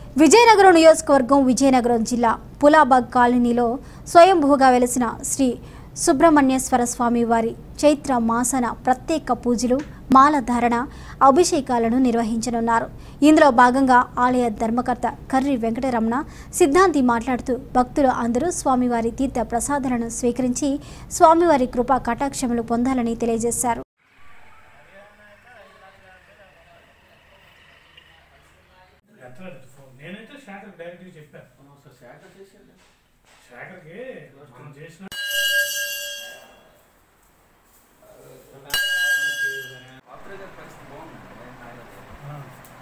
విజయనగరం నియోజకవర్గం విజయనగరం జిల్లా పులాబాగ్ కాలనీలో స్వయంభూగా వెలిసిన శ్రీ సుబ్రహ్మణ్యేశ్వర స్వామి వారి చైత్ర మాసన ప్రత్యేక పూజలు మాల ధారణ అభిషేకాలను నిర్వహించనున్నారు ఇందులో భాగంగా ఆలయ ధర్మకర్త కర్రి వెంకటరమణ సిద్ధాంతి మాట్లాడుతూ భక్తులు అందరూ స్వామివారి తీర్థ ప్రసాదాలను స్వీకరించి స్వామివారి కృపా కటాక్షములు పొందాలని తెలియజేశారు ఎత్తలేదు ఫోన్ నేనైతే శాఖర్ డైరెక్ట్గా చెప్పాను శాఖర్కి మనం చేసిన ఆ,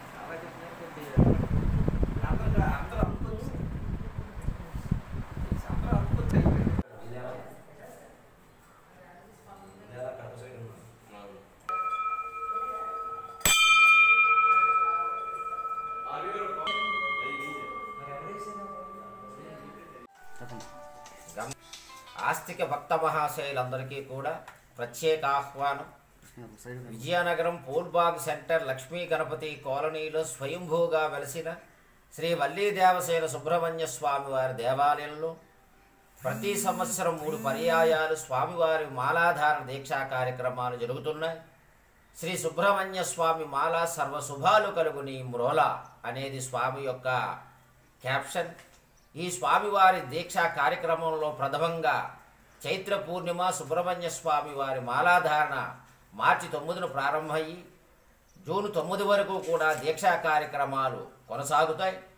ఆస్తిక భక్త మహాశయులందరికీ కూడా ప్రత్యేక ఆహ్వానం విజయనగరం పూల్బాగ్ సెంటర్ లక్ష్మీ గణపతి కాలనీలో స్వయంభూగా వెలసిన శ్రీ వల్లీ దేవసేన సుబ్రహ్మణ్య స్వామి వారి దేవాలయంలో ప్రతి సంవత్సరం మూడు పర్యాయాలు స్వామివారి మాలాధారణ దీక్షా కార్యక్రమాలు జరుగుతున్నాయి శ్రీ సుబ్రహ్మణ్య స్వామి మాల సర్వశుభాలు కలుగుని మ్రోల అనేది స్వామి యొక్క క్యాప్షన్ ఈ స్వామివారి దీక్షా కార్యక్రమంలో ప్రథమంగా చైత్ర పూర్ణిమ సుబ్రహ్మణ్య స్వామి వారి మాలాధారణ మార్చి తొమ్మిదిన ప్రారంభమయ్యి జూన్ తొమ్మిది వరకు కూడా దీక్షా కార్యక్రమాలు కొనసాగుతాయి